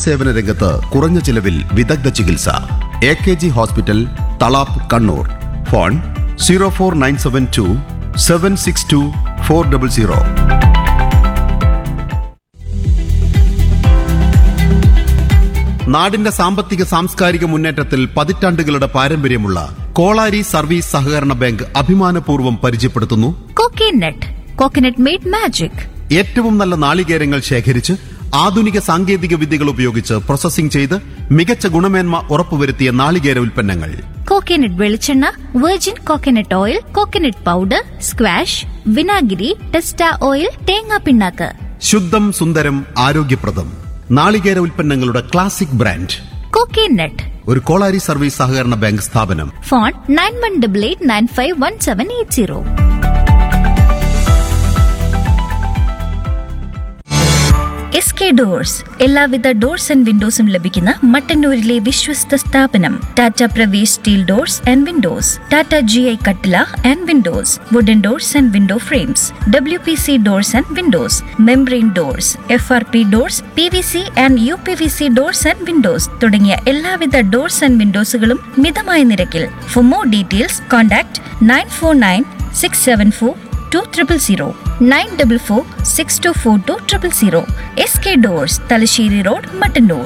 സേവന രംഗത്ത് കുറഞ്ഞ ചിലവിൽ വിദഗ്ധ ചികിത്സ A K G hospital Thalap Kannur phone zero four nine seven two seven six two four double zero നാടിന്റെ സാമ്പത്തിക സാംസ്കാരിക മുന്നേറ്റത്തിൽ പതിറ്റാണ്ടുകളുടെ പാരമ്പര്യമുള്ള കോളാരി സർവീസ് സഹകരണ ബാങ്ക് അഭിമാനപൂർവ്വം പരിചയപ്പെടുത്തുന്നു കോക്കനട്ട് കോക്കനട്ട് മെയ്ഡ് മാജിക് ഏറ്റവും നല്ല നാളികേരങ്ങൾ ശേഖരിച്ച് ആധുനിക സാങ്കേതിക വിദ്യകൾ ഉപയോഗിച്ച് പ്രോസസ്സിംഗ് ചെയ്ത് മികച്ച ഗുണമേന്മ ഉറപ്പുവരുത്തിയ നാളികേര ഉൽപ്പന്നങ്ങൾ കോക്കനട്ട് വെളിച്ചെണ്ണ virgin coconut oil coconut powder squash വിനാഗിരി ടെസ്റ്റ ഓയിൽ തേങ്ങാ പിണ്ണാക്ക് ശുദ്ധം സുന്ദരം ആരോഗ്യപ്രദം നാളികേര ഉൽപ്പന്നങ്ങളുടെ ക്ലാസിക് ബ്രാൻഡ് കോക്കനട്ട് ഒരു കോളാരി സർവീസ് സഹകരണ ബാങ്ക് സ്ഥാപനം phone nine one double eight nine five one seven eight zero S K doors എല്ലാവിധ ഡോർസ് ആൻഡ് വിൻഡോസും ലഭിക്കുന്ന മട്ടന്നൂരിലെ വിശ്വസ്ത സ്ഥാപനം Tata Pravesh steel doors and windows Tata G I കട്ടില and windows wooden doors and window frames W P C doors and windows membrane doors F R P doors P V C and U P V C doors and Windows തുടങ്ങിയ എല്ലാവിധ doors and വിൻഡോസുകളും മിതമായ നിരക്കിൽ for more details contact nine four nine six seven four two triple zero nine double four six two four two triple zero S K doors Thalassery road Mattannur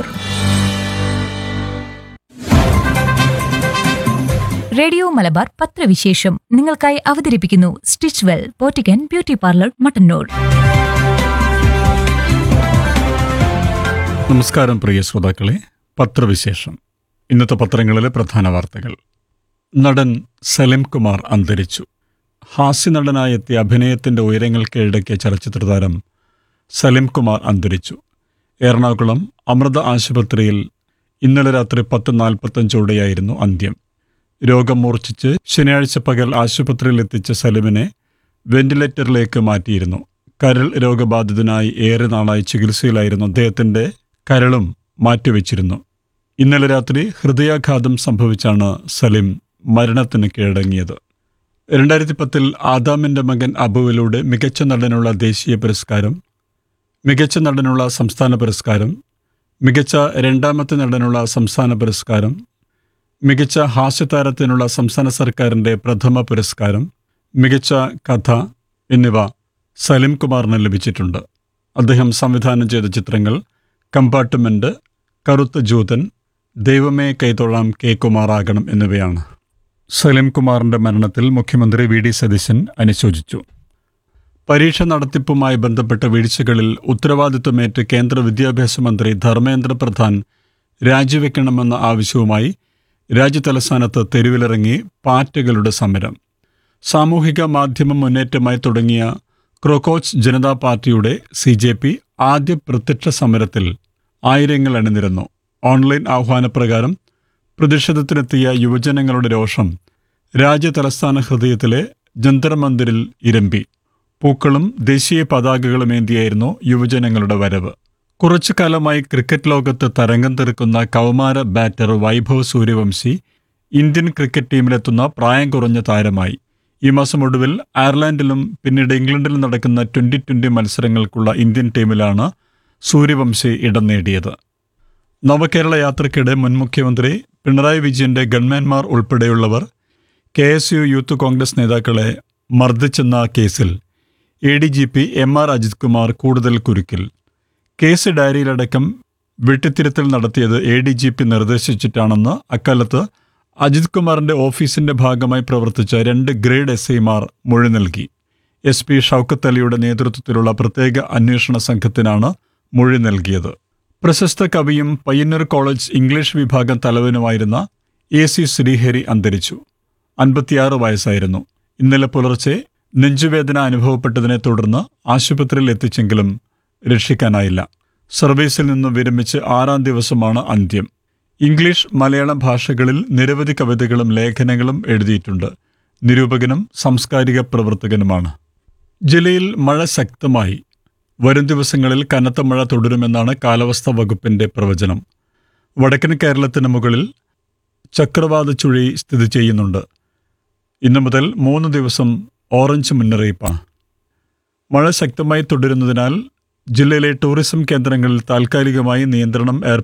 radio Malabar പത്രവിശേഷം നിങ്ങൾക്കായി അവതരിപ്പിക്കുന്നു stitch well പോറ്റിക്കൻ beauty parlour Mattannur നമസ്കാരം പ്രിയ ശ്രോതാക്കളെ പത്രവിശേഷം ഇന്നത്തെ പത്രങ്ങളിലെ പ്രധാന വാർത്തകൾ നടൻ സലിം കുമാർ അന്തരിച്ചു ഹാസ്യനടനായി എത്തിയ അഭിനയത്തിന്റെ ഉയരങ്ങൾ കീഴടക്കിയ ചലച്ചിത്ര താരം സലിം കുമാർ അന്തരിച്ചു എറണാകുളം അമൃത ആശുപത്രിയിൽ ഇന്നലെ രാത്രി പത്ത് നാൽപ്പത്തഞ്ചോടെയായിരുന്നു അന്ത്യം രോഗം മൂർച്ഛിച്ച് ശനിയാഴ്ച പകൽ ആശുപത്രിയിൽ എത്തിച്ച സലിമിനെ വെന്റിലേറ്ററിലേക്ക് മാറ്റിയിരുന്നു കരൾ രോഗബാധിതനായി ഏറെ നാളായി ചികിത്സയിലായിരുന്നു അദ്ദേഹത്തിന്റെ കരളും മാറ്റിവെച്ചിരുന്നു ഇന്നലെ രാത്രി ഹൃദയാഘാതം സംഭവിച്ചാണ് സലിം മരണത്തിന് കീഴടങ്ങിയത് രണ്ടായിരത്തി പത്തിൽ ആദാമിന്റെ മകൻ അബുവിലൂടെ മികച്ച നടനുള്ള ദേശീയ പുരസ്കാരം മികച്ച നടനുള്ള സംസ്ഥാന പുരസ്കാരം മികച്ച രണ്ടാമത്തെ നടനുള്ള സംസ്ഥാന പുരസ്കാരം മികച്ച ഹാസ്യതാരത്തിനുള്ള സംസ്ഥാന സർക്കാരിന്റെ പ്രഥമ പുരസ്കാരം മികച്ച കഥ എന്നിവ സലിം കുമാറിന് ലഭിച്ചിട്ടുണ്ട് അദ്ദേഹം സംവിധാനം ചെയ്ത ചിത്രങ്ങൾ കമ്പാർട്ട്മെന്റ് കറുത്ത ജൂതൻ ദൈവമേ കൈതൊഴാം കെ കുമാറാകണം എന്നിവയാണ് സലിം കുമാറിന്റെ മരണത്തിൽ മുഖ്യമന്ത്രി വി ഡി സതീശൻ അനുശോചിച്ചു പരീക്ഷ നടത്തിപ്പുമായി ബന്ധപ്പെട്ട വീഴ്ചകളിൽ ഉത്തരവാദിത്വമേറ്റ് കേന്ദ്ര വിദ്യാഭ്യാസ മന്ത്രി ധർമ്മേന്ദ്ര പ്രധാൻ രാജിവെക്കണമെന്ന ആവശ്യവുമായി രാജ്യതലസ്ഥാനത്ത് തെരുവിലിറങ്ങി പാറ്റകളുടെ സമരം സാമൂഹിക മാധ്യമ മുന്നേറ്റമായി തുടങ്ങിയ ക്രോക്കോച്ച് ജനതാ പാർട്ടിയുടെ സി ജെ പി ആദ്യ പ്രത്യക്ഷ സമരത്തിൽ ആയിരങ്ങൾ അണിനിരന്നു ഓൺലൈൻ ആഹ്വാനപ്രകാരം പ്രതിഷേധത്തിനെത്തിയ യുവജനങ്ങളുടെ രോഷം രാജ്യതലസ്ഥാന ഹൃദയത്തിലെ ജന്തർ മന്ദിരിൽ ഇരമ്പി പൂക്കളും ദേശീയ പതാകകളും ഏന്തിയായിരുന്നു യുവജനങ്ങളുടെ വരവ് കുറച്ചു കാലമായി ക്രിക്കറ്റ് ലോകത്ത് തരംഗം തീർക്കുന്ന കൗമാര batter Vaibhav Suryavanshi Indian cricket ടീമിലെത്തുന്ന പ്രായം കുറഞ്ഞ താരമായി ഈ മാസം ഒടുവിൽ അയർലൻഡിലും പിന്നീട് ഇംഗ്ലണ്ടിലും നടക്കുന്ന ട്വന്റി ട്വന്റി മത്സരങ്ങൾക്കുള്ള ഇന്ത്യൻ ടീമിലാണ് സൂര്യവംശി ഇടം നേടിയത് നവകേരള യാത്രയ്ക്കിടെ മുൻ മുഖ്യമന്ത്രി പിണറായി വിജയന്റെ ഗൺമാൻമാർ ഉൾപ്പെടെയുള്ളവർ K S U youth Congress നേതാക്കളെ മർദ്ദിച്ചെന്ന കേസിൽ A D G P M R Ajith Kumar കൂടുതൽ കുരുക്കിൽ കേസ് ഡയറിയിലടക്കം വെട്ടിത്തിരുത്തൽ നടത്തിയത് എ ഡി ജി പി നിർദ്ദേശിച്ചിട്ടാണെന്ന് അക്കാലത്ത് അജിത് കുമാറിന്റെ ഓഫീസിന്റെ ഭാഗമായി പ്രവർത്തിച്ച രണ്ട് ഗ്രേഡ് എസ് ഐമാർ മൊഴി നൽകി എസ് പി ഷൗക്കത്ത് അലിയുടെ നേതൃത്വത്തിലുള്ള പ്രത്യേക അന്വേഷണ സംഘത്തിനാണ് മൊഴി നൽകിയത് പ്രശസ്ത കവിയും പയ്യന്നൂർ കോളേജ് ഇംഗ്ലീഷ് വിഭാഗം തലവനുമായിരുന്ന എ സി ശ്രീഹരി അന്തരിച്ചു അൻപത്തിയാറ് വയസ്സായിരുന്നു ഇന്നലെ പുലർച്ചെ നെഞ്ചുവേദന അനുഭവപ്പെട്ടതിനെ തുടർന്ന് ആശുപത്രിയിൽ എത്തിച്ചെങ്കിലും രക്ഷിക്കാനായില്ല സർവീസിൽ നിന്ന് വിരമിച്ച് ആറാം ദിവസമാണ് അന്ത്യം ഇംഗ്ലീഷ് മലയാളം ഭാഷകളിൽ നിരവധി കവിതകളും ലേഖനങ്ങളും എഴുതിയിട്ടുണ്ട് നിരൂപകനും സാംസ്കാരിക പ്രവർത്തകനുമാണ് ജില്ലയിൽ മഴ ശക്തമായി വരും ദിവസങ്ങളിൽ കനത്ത മഴ തുടരുമെന്നാണ് കാലാവസ്ഥാ വകുപ്പിന്റെ പ്രവചനം വടക്കൻ കേരളത്തിന് മുകളിൽ ചക്രവാത ചുഴി സ്ഥിതി ചെയ്യുന്നുണ്ട് ഇന്നു മുതൽ മൂന്ന് ദിവസം ഓറഞ്ച് മുന്നറിയിപ്പാണ് മഴ ശക്തമായി തുടരുന്നതിനാൽ ജില്ലയിലെ ടൂറിസം കേന്ദ്രങ്ങളിൽ താൽക്കാലികമായി നിയന്ത്രണം ഏർപ്പെടുത്തി